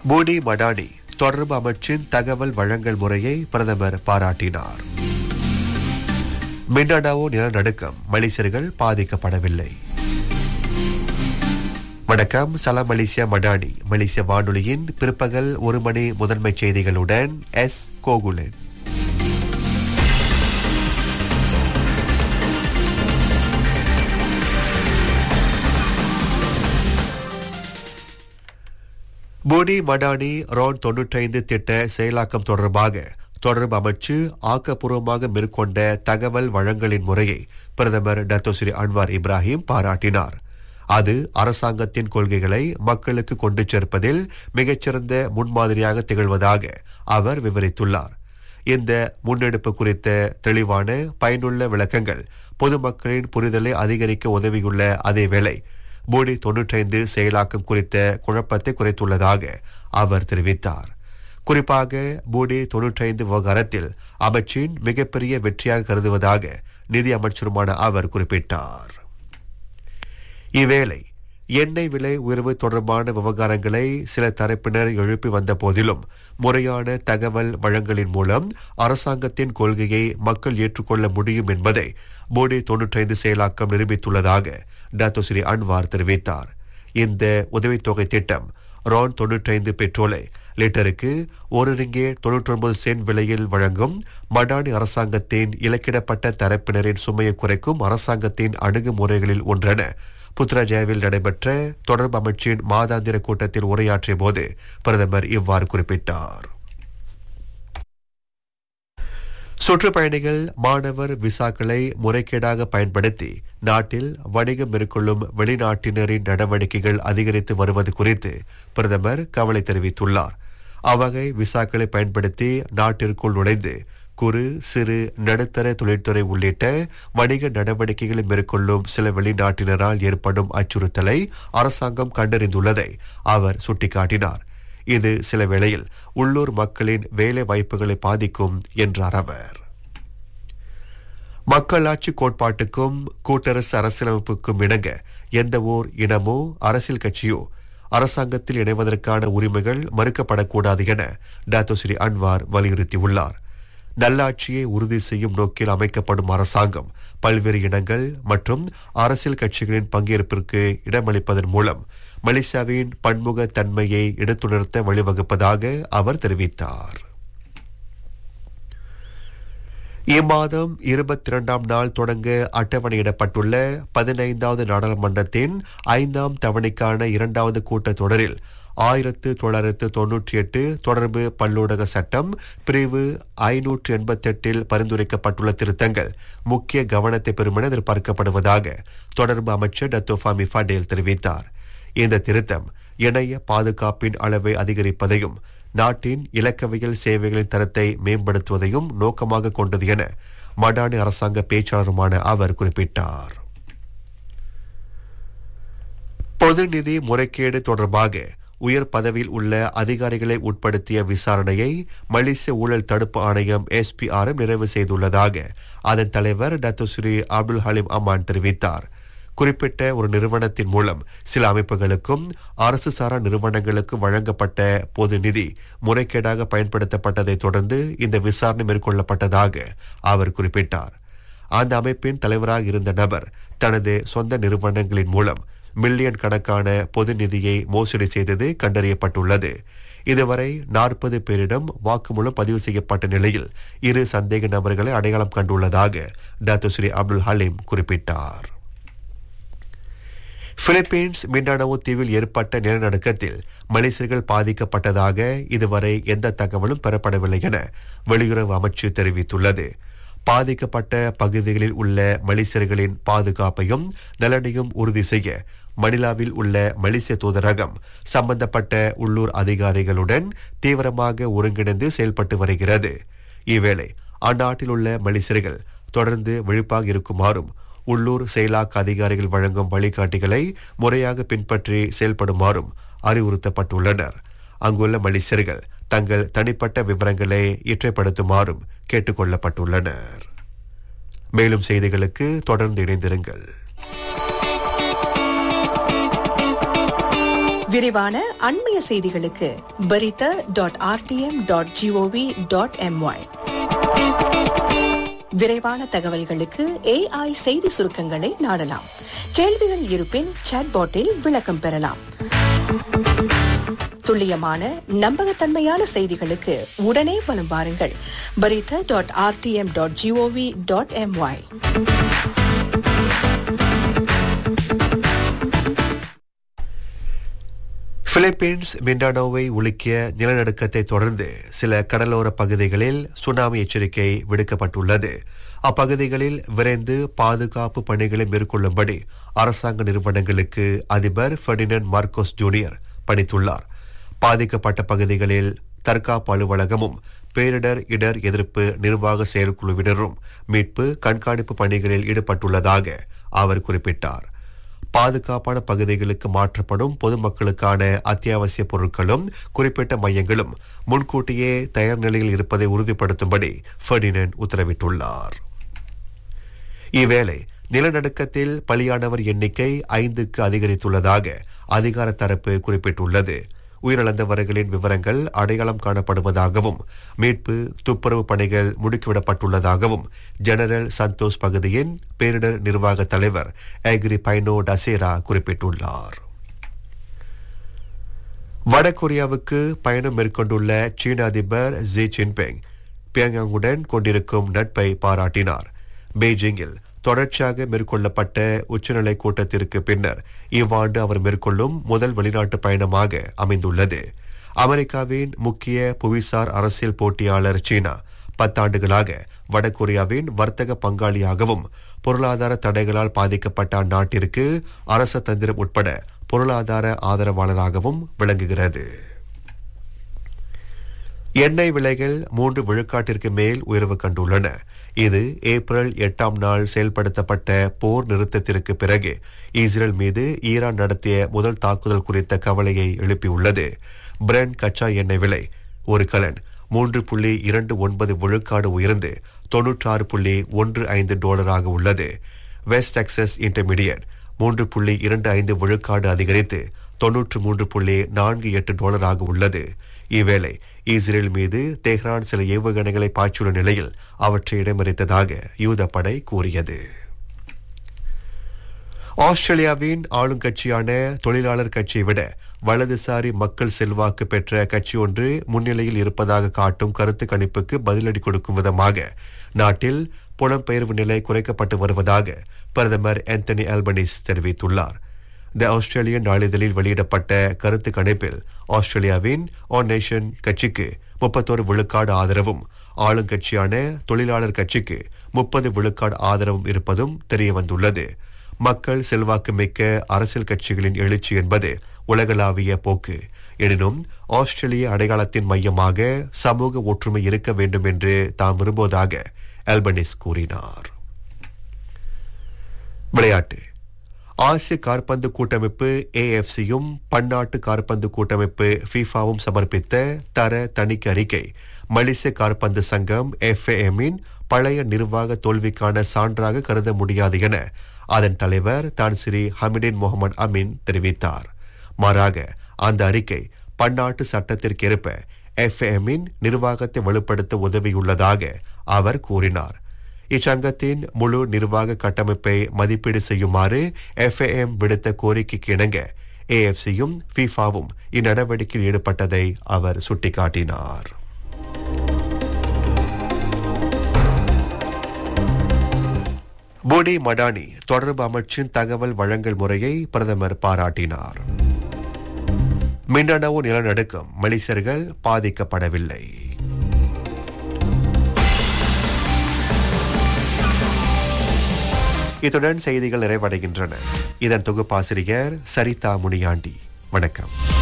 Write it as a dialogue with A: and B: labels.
A: பூடி மடானி தொடர்பு அமைச்சின் தகவல் வழங்கல் முறையை பிரதமர் பாராட்டினார் மின்னடாவோ நிலநடுக்கம் மலேசியர்கள் பாதிக்கப்படவில்லை வணக்கம் சலாம் மலேசியா மடானி மலேசிய வானொலியின் பிற்பகல் ஒரு மணி முதன்மை செய்திகளுடன் S Gokulan Budi Madani RON தொன்னூற்றைந்து திட்ட செயலாக்கம் தொடர்பாக தொடர்பு அமைச்சு ஆக்கப்பூர்வமாக மேற்கொண்ட தகவல் வழங்கலின் முறையை பிரதமர் டத்தோஸ்ரீ அன்வார் இப்ராஹிம் பாராட்டினார் அது அரசாங்கத்தின் கொள்கைகளை மக்களுக்கு கொண்டு சேர்ப்பதில் மிகச்சிறந்த முன்மாதிரியாக திகழ்வதாக அவர் விவரித்துள்ளார் இந்த முன்னெடுப்பு குறித்த தெளிவான பயனுள்ள விளக்கங்கள் பொதுமக்களின் புரிதலை அதிகரிக்க உதவியுள்ள அதேவேளை போடி தொன்னூற்றைந்து செயலாக்கம் குறித்த குழப்பத்தை குறைத்துள்ளதாக அவர் தெரிவித்தார் குறிப்பாக போடி தொன்னூற்றைந்து விவகாரத்தில் அமைச்சின் மிகப்பெரிய வெற்றியாக கருதுவதாக நிதி அமைச்சருமான அவர் குறிப்பிட்டார் இவ்வேளை எண்ணெய் விலை உயர்வு தொடர்பான விவகாரங்களை சில தரப்பினர் எழுப்பி வந்த போதிலும் முறையான தகவல் வழங்கலின் மூலம் அரசாங்கத்தின் கொள்கையை மக்கள் ஏற்றுக்கொள்ள முடியும் என்பதை போடி தொன்னூற்றைந்து செயலாக்கம் நிரூபித்துள்ளதாக டாக்டர் ஸ்ரீ அன்வார் தெரிவித்தார் இந்த உதவித்தொகை திட்டம் ரான் தொன்னூற்றைந்து பெட்ரோலை லிட்டருக்கு ஒரு ரிங்கே தொன்னூற்றி ஒன்பது சென்ட் விலையில் வழங்கும் மடானி அரசாங்கத்தின் இலக்கிடப்பட்ட தரப்பினரின் சுமையை குறைக்கும் அரசாங்கத்தின் அணுகுமுறைகளில் ஒன்றென புத்ராஜயாவில் நடைபெற்ற தொடர்பு அமைச்சின் மாதாந்திர கூட்டத்தில் உரையாற்றிய போது பிரதமர் இவ்வாறு குறிப்பிட்டார் சுற்றுப்பயணிகள் மாணவர் விசாக்களை முறைகேடாக பயன்படுத்தி நாட்டில் வணிகம் மேற்கொள்ளும் வெளிநாட்டினரின் நடவடிக்கைகள் அதிகரித்து வருவது குறித்து பிரதமர் கவலை தெரிவித்துள்ளார் அவ்வகை விசாக்களை பயன்படுத்தி நாட்டிற்குள் நுழைந்து குறு சிறு நடுத்தர தொழில்துறை உள்ளிட்ட வணிக நடவடிக்கைகளை மேற்கொள்ளும் சில வெளிநாட்டினரால் ஏற்படும் அச்சுறுத்தலை அரசாங்கம் கண்டறிந்துள்ளதை அவர் சுட்டிக்காட்டினார் இது சில வேளையில் உள்ளூர் மக்களின் வேலை வாய்ப்புகளை பாதிக்கும் என்றார் அவர் மக்களாட்சி கோட்பாட்டுக்கும் கூட்டரசு அரசியலமைப்புக்கும் இணங்க எந்த ஓர் இனமோ அரசியல் கட்சியோ அரசாங்கத்தில் இணைவதற்கான உரிமைகள் மறுக்கப்படக்கூடாது என டாத்தோ ஸ்ரீ அன்வார் வலியுறுத்தியுள்ளார் நல்லாட்சியை உறுதி செய்யும் நோக்கில் அமைக்கப்படும் அரசாங்கம் பல்வேறு இனங்கள் மற்றும் அரசியல் கட்சிகளின் பங்கேற்பிற்கு இடமளிப்பதன் மூலம் மலேசியாவின் பன்முக தன்மையை எடுத்துணர்த்த வழிவகுப்பதாக அவர் தெரிவித்தார் இம்மாதம் இருபத்தி இரண்டாம் நாள் தொடங்க அட்டவணையிடப்பட்டுள்ள பதினைந்தாவது நாடாளுமன்றத்தின் ஐந்தாம் தவணைக்கான இரண்டாவது கூட்டத்தொடரில் ஆயிரத்து தொள்ளாயிரத்து தொன்னூற்றி எட்டு தொடர்பு பல்லூடக சட்டம் பிரிவு ஐநூற்று எண்பத்தி எட்டில் பரிந்துரைக்கப்பட்டுள்ள திருத்தங்கள் முக்கிய கவனத்தை பெறும் என எதிர்பார்க்கப்படுவதாக தொடர்பு அமைச்சர் டத்தோஃபாமி ஃபடேல் தெரிவித்தார் இந்த திருத்தம் இணைய பாதுகாப்பின் அளவை அதிகரிப்பதையும் நாட்டின் இலக்கவியல் சேவைகளின் தரத்தை மேம்படுத்துவதையும் நோக்கமாக கொண்டது என மடானி அரசாங்க பேச்சாளருமான அவர் குறிப்பிட்டார் பொது நிதி முறைகேடு தொடர்பாக உயர் பதவியில் உள்ள அதிகாரிகளை உட்படுத்திய விசாரணையை மலேசிய ஊழல் தடுப்பு ஆணையம் எஸ்பிஆர்எம் நிறைவு செய்துள்ளதாக அதன் தலைவர் டத்துஸ்ரீ அப்துல் ஹலீம் அமான் தெரிவித்தார் குறிப்பிட்ட ஒரு நிறுவனத்தின் மூலம் சில அமைப்புகளுக்கும் அரசு சாரா நிறுவனங்களுக்கும் வழங்கப்பட்ட பொது நிதி முறைகேடாக பயன்படுத்தப்பட்டதை தொடர்ந்து இந்த விசாரணை மேற்கொள்ளப்பட்டதாக அவர் குறிப்பிட்டார் அந்த அமைப்பின் தலைவராக இருந்த நபர் தனது சொந்த நிறுவனங்களின் மூலம் மில்லியன் கணக்கான பொது நிதியை மோசடி செய்தது கண்டறியப்பட்டுள்ளது இதுவரை நாற்பது பேரிடம் வாக்குமூலம் பதிவு செய்யப்பட்ட நிலையில் இரு சந்தேக நபர்களை அடையாளம் கண்டுள்ளதாக டாக்டர் ஸ்ரீ அப்துல் ஹலீம் குறிப்பிட்டார் பிலிப்பீன்ஸ் மின்னணவு தீவில் ஏற்பட்ட நிலநடுக்கத்தில் மலேசியர்கள் பாதிக்கப்பட்டதாக இதுவரை எந்த தகவலும் பெறப்படவில்லை என வெளியுறவு அமைச்சு தெரிவித்துள்ளது பாதிக்கப்பட்ட பகுதிகளில் உள்ள மலேசியர்களின் பாதுகாப்பையும் நலனையும் உறுதி செய்ய மணிலாவில் உள்ள மலேசிய தூதரகம் சம்பந்தப்பட்ட உள்ளூர் அதிகாரிகளுடன் தீவிரமாக ஒருங்கிணைந்து செயல்பட்டு வருகிறது இவ்வேளை அந்நாட்டில் உள்ள மலேசியர்கள் தொடர்ந்து விழிப்பாக இருக்குமாறும் உள்ளூர் செயலாக்க அதிகாரிகள் வழங்கும் வழிகாட்டிகளை முறையாக பின்பற்றி செயல்படுமாறும் அறிவுறுத்தப்பட்டுள்ளனர் அங்குள்ள மலேசியர்கள் தங்கள் தனிப்பட்ட விவரங்களை இற்றைப்படுத்துமாறும் கேட்டுக் கொள்ளப்பட்டுள்ளனர் மேலும் செய்திகளுக்கு தொடர்ந்து இணைந்திருங்கள்
B: விரிவான அண்மைய செய்திகளுக்கு berita dot RTM dot GOV dot MY விரைவான தகவல்களுக்கு ஏஐ செய்தி சுருக்கங்களை நாடலாம் கேள்விகள் இருப்பின் சாட்பாட்டில் விளக்கம் பெறலாம் துல்லியமான நம்பகத்தன்மையான செய்திகளுக்கு உடனே வலம் வாருங்கள் berita dot RTM dot GOV dot MY
A: Philippines மிண்டானோவை உலுக்கிய நிலநடுக்கத்தை தொடர்ந்து சில கடலோர பகுதிகளில் சுனாமி எச்சரிக்கை விடுக்கப்பட்டுள்ளது அப்பகுதிகளில் விரைந்து பாதுகாப்பு பணிகளை மேற்கொள்ளும்படி அரசாங்க நிறுவனங்களுக்கு அதிபர் ஃபெர்டினன் மார்க்கோஸ் ஜூனியர் பணித்துள்ளார் பாதிக்கப்பட்ட பகுதிகளில் தற்காப்பு அலுவலகமும் பேரிடர் இடர் எதிர்ப்பு நிர்வாக செயற்குழுவினரும் மீட்பு கண்காணிப்பு பணிகளில் ஈடுபட்டுள்ளதாக அவர் குறிப்பிட்டார் பாதுகாப்பான பகுதிகளுக்கு மாற்றப்படும் பொதுமக்களுக்கான அத்தியாவசிய பொருட்களும் குறிப்பிட்ட மையங்களும் முன்கூட்டியே தயார் நிலையில் இருப்பதை உறுதிப்படுத்தும்படி ஃபெர்டினன் உத்தரவிட்டுள்ளார் இவ்வேளை நிலநடுக்கத்தில் பலியானவர் எண்ணிக்கை ஐந்துக்கு அதிகரித்துள்ளதாக அதிகார தரப்பு குறிப்பிட்டுள்ளது உயிரிழந்தவர்களின் விவரங்கள் அடையாளம் காணப்படுவதாகவும் மீட்பு துப்புரவு பணிகள் முடுக்கிவிடப்பட்டுள்ளதாகவும் ஜெனரல் சந்தோஷ் பகுதியின் பேரிடர் நிர்வாக தலைவர் ஏக்ரி பைனோ டசேரா குறிப்பிட்டுள்ளார் வடகொரியாவுக்கு பயணம் மேற்கொண்டுள்ள சீன அதிபர் ஜி ஜின்பிங் பியங்யாங்குடன் கொண்டிருக்கும் நட்பை பாராட்டினார் பெய்ஜிங்கில் தொடர்ச்சியாக மேற்கொள்ளப்பட்ட உச்சநிலை கூட்டத்திற்கு பின்னர் இவ்வாண்டு அவர் மேற்கொள்ளும் முதல் வெளிநாட்டு பயணமாக அமைந்துள்ளது அமெரிக்காவின் முக்கிய புவிசார் அரசியல் போட்டியாளர் சீனா பத்தாண்டுகளாக வடகொரியாவின் வர்த்தக பங்காளியாகவும் பொருளாதார தடைகளால் பாதிக்கப்பட்ட அந்நாட்டிற்கு அரச தந்திரம் உட்பட பொருளாதார ஆதரவாளராகவும் விளங்குகிறது எண்ணெய் விலைகள் மூன்று விழுக்காட்டிற்கு மேல் உயர்வு கண்டுள்ளன இது ஏப்ரல் எட்டாம் நாள் செயல்படுத்தப்பட்ட போர் நிறுத்தத்திற்கு பிறகு இஸ்ரேல் மீது ஈரான் நடத்திய முதல் தாக்குதல் குறித்த கவலையை எழுப்பியுள்ளது பிரெண்ட் கச்சா எண்ணெய் விலை ஒரு கலன் மூன்று புள்ளி இரண்டு ஒன்பது விழுக்காடு உயர்ந்து தொன்னூற்றாறு புள்ளி ஒன்று ஐந்து டாலராக உள்ளது வெஸ்ட் டெக்சஸ் இன்டர்மீடியட் மூன்று புள்ளி இரண்டு ஐந்து விழுக்காடு அதிகரித்து தொன்னூற்று மூன்று புள்ளி நான்கு எட்டு டாலராக உள்ளது இவ்வேளை இஸ்ரேல் மீது தெஹ்ரான் சில ஏவுகணைகளை பாய்ச்சுள்ள நிலையில் அவற்றை இடமறித்ததாக யூதப்படை கூறியது ஆஸ்திரேலியாவின் ஆளுங்கட்சியான தொழிலாளர் கட்சியை விட வலதுசாரி மக்கள் செல்வாக்கு பெற்ற கட்சி ஒன்று முன்னிலையில் இருப்பதாக காட்டும் கருத்து கணிப்புக்கு பதிலடி கொடுக்கும் விதமாக நாட்டில் புலம்பெயர்வு நிலை குறைக்கப்பட்டு வருவதாக பிரதமர் ஆந்தனி ஆல்பனிஸ் தெரிவித்துள்ளார் த ஆஸ்திரேலியன் நாளிதழில் வெளியிடப்பட்ட கருத்து கணிப்பில் ஆஸ்திரேலியாவின் ஆன் நேஷன் கட்சிக்கு முப்பத்தோரு விழுக்காடு ஆதரவும் ஆளுங்கட்சியான தொழிலாளர் கட்சிக்கு முப்பது விழுக்காடு ஆதரவும் இருப்பதும் தெரியவந்துள்ளது மக்கள் செல்வாக்கு மிக்க அரசியல் கட்சிகளின் எழுச்சி என்பது உலகளாவிய போக்கு எனினும் ஆஸ்திரேலிய அடையாளத்தின் மையமாக சமூக ஒற்றுமை இருக்க வேண்டும் என்று தாம் விரும்புவதாக ஆல்பனிஸ் கூறினார் விளையாட்டு ஆசிய காற்பந்து கூட்டமைப்பு ஏஎஃப்சியும் பன்னாட்டு காற்பந்து கூட்டமைப்பு ஃபீஃபாவும் சமர்ப்பித்த தர தணிக்கை அறிக்கை மலேசிய காற்பந்து சங்கம் எஃப்ஏஎம்மின் பழைய நிர்வாக தோல்விக்கான சான்றாக கருத முடியாது என அதன் தலைவர் தான் ஸ்ரீ ஹமிடின் முகமது அமீன் தெரிவித்தார் மாறாக அந்த அறிக்கை பன்னாட்டு சட்டத்திற்கேற்ப எஃப்ஏஎம்மின் நிர்வாகத்தை வலுப்படுத்த உதவியுள்ளதாக அவர் கூறினார் இச்சங்கத்தின் முழு நிர்வாக கட்டமைப்பை மதிப்பீடு செய்யுமாறு எஃப்ஏஎம் விடுத்த கோரிக்கைக்கு இணங்க ஏஎஃப்சியும் ஃபீஃபாவும் இந்நடவடிக்கையில் ஈடுபட்டதை அவர் சுட்டிக்காட்டினார் பூடி மடானி தொடர்பு அமைச்சின் தகவல் வழங்கல் முறையை பிரதமர் பாராட்டினார் மின்னணு நிலநடுக்கம் மலேசியர்கள் பாதிக்கப்படவில்லை இத்துடன் செய்திகள் நிறைவடைகின்றன இதன் தொகுப்பாசிரியர் சரிதா முனியாண்டி வணக்கம்